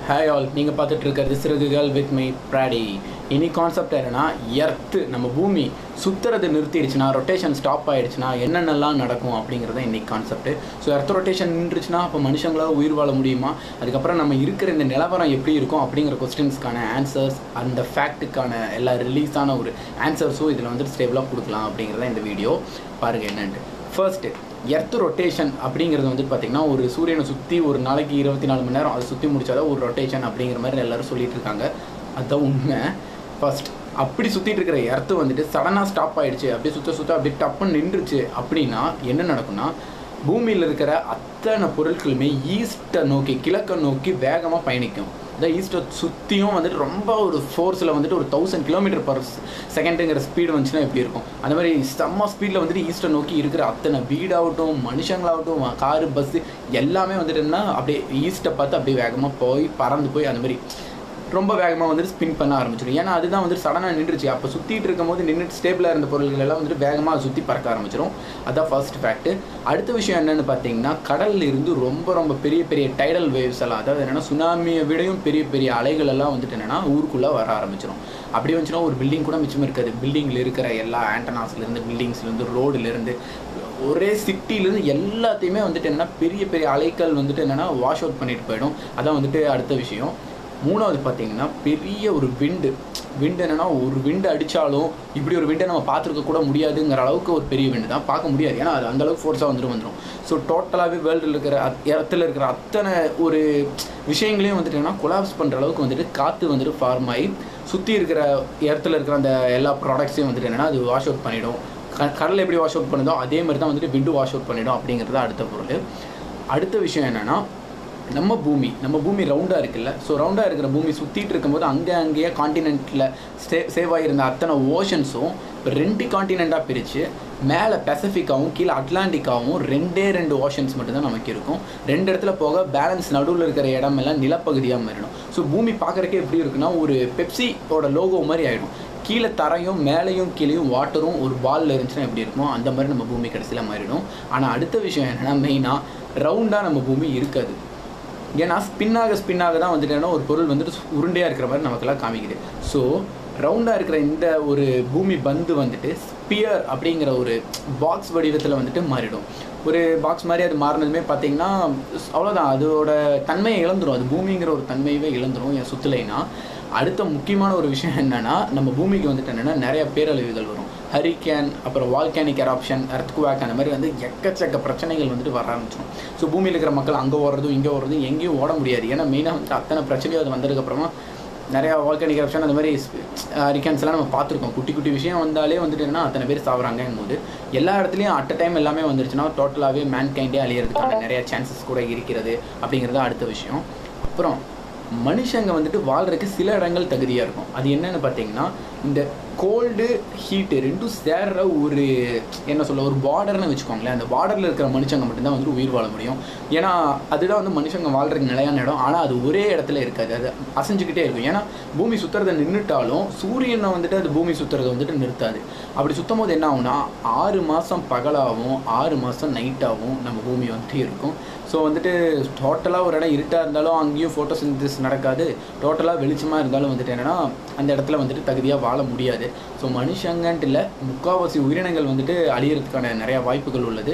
hi all நீங்கள் பார்த்துட்டு இருக்கிறது சிறகுகள் வித் மை ப்ராடி இனி கான்செப்ட் என்னன்னா எர்த்து நம்ம பூமி சுற்றுறது நிறுத்திடுச்சுன்னா ரொட்டேஷன் ஸ்டாப் ஆயிடுச்சுன்னா என்னென்னலாம் நடக்கும் அப்படிங்கிறது தான் இன்னைக்கு கான்செப்ட் ஸோ எர்த் ரொட்டேஷன் நின்றுச்சுன்னா அப்போ மனுஷங்களால் உயிர் வாழ முடியுமா அதுக்கப்புறம் நம்ம இருக்கிற இந்த நிலவரம் எப்படி இருக்கும் அப்படிங்கிற கொஸ்டின்ஸ்க்கான ஆன்சர்ஸ் அந்த ஃபேக்ட்டுக்கான எல்லா ரிலீஸான ஒரு ஆன்சர்ஸும் இதில் வந்துட்டு ஸ்டேபிளாக கொடுக்கலாம் அப்படிங்கிறத இந்த வீடியோ பாருங்கள் என்னன்ட்டு ஃபர்ஸ்ட்டு எர்த் ரொட்டேஷன் அப்படிங்கிறது வந்து பார்த்திங்கன்னா ஒரு சூரியனை சுற்றி ஒரு நாளைக்கு இருபத்தி நாலு மணி நேரம் அதை சுற்றி முடிச்சாதான் ஒரு ரொட்டேஷன் அப்படிங்கிற மாதிரி எல்லாரும் சொல்லிட்டு இருக்காங்க அதுதான் உண்மை ஃபர்ஸ்ட் அப்படி சுற்றிட்டு இருக்கிற எர்த்து வந்துட்டு சடனாக ஸ்டாப் ஆயிடுச்சு அப்படியே சுத்த சுத்த அப்படியே டப்புன்னு நின்றுச்சு அப்படின்னா என்ன நடக்கும்னா பூமியில் இருக்கிற அத்தனை பொருட்களுமே ஈஸ்ட்டை நோக்கி கிழக்கை நோக்கி வேகமாக பயணிக்கும் இந்த ஈஸ்ட்டை சுற்றியும் வந்துட்டு ரொம்ப ஒரு ஃபோர்ஸில் வந்துட்டு ஒரு தௌசண்ட் கிலோமீட்டர் பர் செகண்டுங்கிற ஸ்பீடு வந்துச்சுன்னா எப்படி இருக்கும் அந்த மாதிரி செம்ம ஸ்பீடில் வந்துட்டு ஈஸ்ட்டை நோக்கி இருக்கிற அத்தனை வீடாகட்டும் மனுஷங்களாகட்டும் காரு பஸ்ஸு எல்லாமே வந்துட்டு என்ன அப்படியே ஈஸ்ட்டை பார்த்து அப்படியே வேகமாக போய் பறந்து போய் அந்த மாதிரி ரொம்ப வேகமாக வந்துட்டு ஸ்பின் பண்ண ஆரம்பிச்சிடும் ஏன்னா அதுதான் வந்துட்டு சடனாக நின்றுச்சு அப்போ சுற்றிட்டு இருக்கும் போது நின்றுட்டு ஸ்டேபிளாக இருந்த பொருட்கள் எல்லாம் வந்துட்டு வேகமாக சுற்றி பறக்க ஆரம்பிச்சிடும் அதான் ஃபர்ஸ்ட் ஃபேக்ட் அடுத்த விஷயம் என்னென்னு பார்த்தீங்கன்னா கடல்ல இருந்து ரொம்ப ரொம்ப பெரிய பெரிய டைடல் வேவ்ஸ் எல்லாம் அதாவது என்னென்னா சுனாமியை விடையும் பெரிய பெரிய அலைகள் எல்லாம் வந்துட்டு என்னென்னா ஊருக்குள்ளே வர ஆரம்பிச்சிடும் அப்படி வந்துச்சுன்னா ஒரு பில்டிங் கூட மிச்சம் இருக்காது பில்டிங்கில் இருக்கிற எல்லா ஆண்டனாஸ்லேருந்து பில்டிங்ஸ்லேருந்து ரோடுலேருந்து ஒரே சிட்டிலேருந்து எல்லாத்தையுமே வந்துட்டு என்னென்னா பெரிய பெரிய அலைகள் வந்துட்டு என்னென்னா வாஷ் அவுட் பண்ணிட்டு போயிடும் அதான் வந்துட்டு அடுத்த விஷயம் மூணாவது பார்த்தீங்கன்னா பெரிய ஒரு விண்டு விண்டு என்னன்னா ஒரு விண்டு அடித்தாலும் இப்படி ஒரு விண்டை நம்ம பார்த்துருக்க கூட முடியாதுங்கிற அளவுக்கு ஒரு பெரிய விண்டு தான் பார்க்க முடியாது ஏன்னா அது அந்தளவுக்கு ஃபோர்ஸாக வந்துட்டு வந்துடும் ஸோ டோட்டலாகவே வேர்ல்டில் இருக்கிற அத் இடத்துல இருக்கிற அத்தனை ஒரு விஷயங்களையும் வந்துட்டு என்னன்னா கொலாப்ஸ் பண்ணுற அளவுக்கு வந்துட்டு காற்று வந்துட்டு ஃபார்ம் ஆகி சுற்றி இருக்கிற இடத்துல இருக்கிற அந்த எல்லா ப்ராடக்ட்ஸையும் வந்துட்டு என்னென்னா அது வாஷ் அவுட் பண்ணிடும் க கடல் எப்படி வாஷ் அவுட் பண்ணுதோ அதே மாதிரி தான் வந்துட்டு விண்டு வாஷ் அவுட் பண்ணிடும் அப்படிங்கிறது அடுத்த பொருள் அடுத்த விஷயம் என்னென்னா நம்ம பூமி நம்ம பூமி ரவுண்டாக இருக்குல்ல ஸோ ரவுண்டாக இருக்கிற பூமி சுற்றிட்டு இருக்கும்போது அங்கே அங்கேயே காண்டினென்ட்டில் ஸ்டே சேவ் ஆகியிருந்த அத்தனை ஓஷன்ஸும் ரெண்டு காண்டினெண்ட்டாக பிரித்து மேலே பெசிஃபிக்காகவும் கீழே அட்லாண்டிக்காகவும் ரெண்டே ரெண்டு ஓஷன்ஸ் மட்டும்தான் நமக்கு இருக்கும் ரெண்டு இடத்துல போக பேலன்ஸ் நடுவில் இருக்கிற இடமெல்லாம் நிலப்பகுதியாக மாறிடும் ஸோ பூமி பார்க்குறக்கே எப்படி இருக்குன்னா ஒரு பெப்சியோட லோகோ மாதிரி ஆகிடும் கீழே தரையும் மேலேயும் கீழேயும் வாட்டரும் ஒரு பாலில் இருந்துச்சுன்னா எப்படி இருக்குமோ அந்த மாதிரி நம்ம பூமி கடைசியில் மாறிடும் ஆனால் அடுத்த விஷயம் என்னென்னா மெயினாக ரவுண்டாக நம்ம பூமி இருக்காது ஏன்னா ஸ்பின்னாக ஸ்பின்னாக தான் வந்துட்டு ஒரு பொருள் வந்துட்டு உருண்டையாக இருக்கிற மாதிரி நமக்கெல்லாம் காமிக்குது ஸோ ரவுண்டாக இருக்கிற இந்த ஒரு பூமி பந்து வந்துட்டு ஸ்பியர் அப்படிங்கிற ஒரு பாக்ஸ் வடிவத்தில் வந்துட்டு மாறிடும் ஒரு பாக்ஸ் மாதிரி அது மாறினதுமே பார்த்தீங்கன்னா அவ்வளோதான் அதோட தன்மையை இழந்துடும் அது பூமிங்கிற ஒரு தன்மையவே இழந்துடும் என் சுற்றுலைனா அடுத்த முக்கியமான ஒரு விஷயம் என்னென்னா நம்ம பூமிக்கு வந்துட்டு என்னென்னா நிறைய பேரழிவுகள் வரும் ஹரிகேன் அப்புறம் வால்கேனிக் எராப்ஷன் எர்த்குவாக் அந்த மாதிரி வந்து எக்கச்சக்க பிரச்சனைகள் வந்துட்டு வர ஆரம்பிச்சிடும் ஸோ பூமியில் இருக்கிற மக்கள் அங்கே ஓடுறதும் இங்கே ஓடுறதும் எங்கேயும் ஓட முடியாது ஏன்னா மெயினாக வந்துட்டு அத்தனை பிரச்சனையும் அது வந்ததுக்கப்புறமா நிறையா வால்கனிக் எரப்ஷன் அந்த மாதிரி ஹரிகேன்ஸ் எல்லாம் நம்ம பார்த்துருக்கோம் குட்டி குட்டி விஷயம் வந்தாலே வந்துட்டு என்னன்னா அத்தனை பேர் சாப்பிட்றாங்கங்கும் போது எல்லா இடத்துலையும் அட் டைம் எல்லாமே வந்துருச்சுன்னா டோட்டலாகவே மேன் கைண்டே அழியறதுக்கான நிறைய சான்சஸ் கூட இருக்கிறது அப்படிங்கிறது அடுத்த விஷயம் அப்புறம் மனுஷங்க வந்துட்டு வாழ்றதுக்கு சில இடங்கள் தகுதியாக இருக்கும் அது என்னன்னு பார்த்தீங்கன்னா இந்த கோல்டு ஹீட்டு ரெண்டும் சேர்ற ஒரு என்ன சொல்ல ஒரு பார்டர்னு வச்சுக்கோங்களேன் அந்த பார்டரில் இருக்கிற மனுஷங்க மட்டும்தான் வந்துட்டு உயிர் வாழ முடியும் ஏன்னா அதுதான் வந்து மனுஷங்க வாழ்றதுக்கு நிலையான இடம் ஆனால் அது ஒரே இடத்துல இருக்காது அது அசைஞ்சுக்கிட்டே இருக்கும் ஏன்னா பூமி சுற்றுறதை நின்றுட்டாலும் சூரியனை வந்துட்டு அது பூமி சுற்றுறதை வந்துட்டு நிறுத்தாது அப்படி சுற்றும் போது என்ன ஆகும்னா ஆறு மாதம் பகலாகவும் ஆறு மாதம் நைட்டாகவும் நம்ம பூமி வந்துட்டு இருக்கும் ஸோ வந்துட்டு டோட்டலாக ஒரு இடம் இருட்டாக இருந்தாலும் அங்கேயும் ஃபோட்டோ சிந்தசிஸ் நடக்காது டோட்டலாக வெளிச்சமாக இருந்தாலும் வந்துட்டு என்னென்னா அந்த இடத்துல வந்துட்டு தகுதியாக வாழ முடியாது ஸோ மனுஷங்கன்ட்டு இல்லை முக்கால்வாசி உயிரினங்கள் வந்துட்டு அழியறதுக்கான நிறையா வாய்ப்புகள் உள்ளது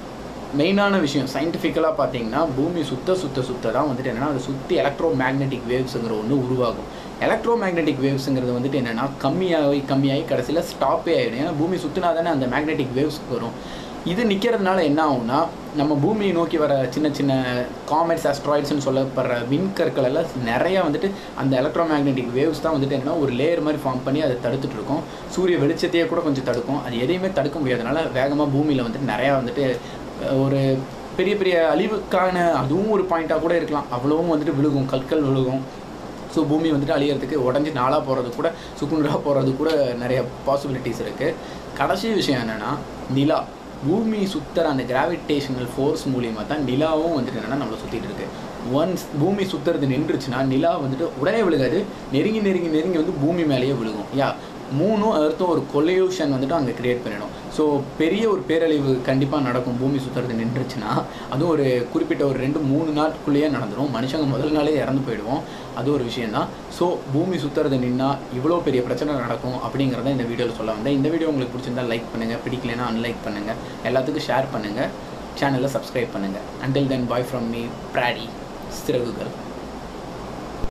மெயினான விஷயம் சயின்டிஃபிக்கலாக பார்த்தீங்கன்னா பூமி சுத்த சுத்த சுத்த தான் வந்துட்டு என்னென்னா அதை சுற்றி எலக்ட்ரோ மேக்னெட்டிக் வேவ்ஸுங்கிற ஒன்று உருவாகும் எலக்ட்ரோ மேக்னெட்டிக் வேவ்ஸுங்கிறது வந்துட்டு என்னென்னா கம்மியாகி கம்மியாகி கடைசியில் ஸ்டாப்பே ஆகிடும் ஏன்னா பூமி சுற்றினா தானே அந்த மேக்னெட்டிக் வேவ்ஸ் வரும் இது நிற்கிறதுனால என்ன ஆகும்னா நம்ம பூமியை நோக்கி வர சின்ன சின்ன காமெட்ஸ் அஸ்ட்ராய்ட்ஸ்னு சொல்லப்படுற விண்கற்கள் எல்லாம் நிறையா வந்துட்டு அந்த எலக்ட்ரோ மேக்னெட்டிக் வேவ்ஸ் தான் வந்துட்டு என்னன்னா ஒரு லேயர் மாதிரி ஃபார்ம் பண்ணி அதை தடுத்துட்டு இருக்கும் சூரிய வெளிச்சத்தையே கூட கொஞ்சம் தடுக்கும் அது எதையுமே தடுக்க முடியாதனால வேகமாக பூமியில் வந்துட்டு நிறையா வந்துட்டு ஒரு பெரிய பெரிய அழிவுக்கான அதுவும் ஒரு பாயிண்ட்டாக கூட இருக்கலாம் அவ்வளவும் வந்துட்டு விழுகும் கற்கள் விழுகும் ஸோ பூமி வந்துட்டு அழியறதுக்கு உடஞ்சி நாளாக போகிறது கூட சுக்குநூறாக போகிறது கூட நிறைய பாசிபிலிட்டிஸ் இருக்குது கடைசி விஷயம் என்னென்னா நிலா பூமி சுற்றுற அந்த கிராவிடேஷனல் ஃபோர்ஸ் மூலியமாக தான் நிலாவும் வந்துட்டு என்னென்னா நம்மளை சுற்றிட்டு இருக்கு ஒன்ஸ் பூமி சுற்றுறது நின்றுச்சுன்னா நிலா வந்துட்டு உடனே விழுகாது நெருங்கி நெருங்கி நெருங்கி வந்து பூமி மேலேயே விழுகும் யா மூணும் எர்த்தும் ஒரு கொல்யூஷன் வந்துட்டு அங்கே கிரியேட் பண்ணிடும் ஸோ பெரிய ஒரு பேரழிவு கண்டிப்பாக நடக்கும் பூமி சுற்றுறது நின்றுச்சுன்னா அதுவும் ஒரு குறிப்பிட்ட ஒரு ரெண்டு மூணு நாட்குள்ளேயே நடந்துடும் மனுஷங்க முதல் நாளே இறந்து போயிடுவோம் அது ஒரு விஷயந்தான் ஸோ பூமி சுற்றுறது நின்னா இவ்வளோ பெரிய பிரச்சனை நடக்கும் அப்படிங்கிறத இந்த வீடியோவில் சொல்ல வந்தேன் இந்த வீடியோ உங்களுக்கு பிடிச்சிருந்தா லைக் பண்ணுங்கள் பிடிக்கலைன்னா அன்லைக் பண்ணுங்கள் எல்லாத்துக்கும் ஷேர் பண்ணுங்கள் சேனலை சப்ஸ்கிரைப் பண்ணுங்கள் until then bye from me ப்ராடி சிறகுகள்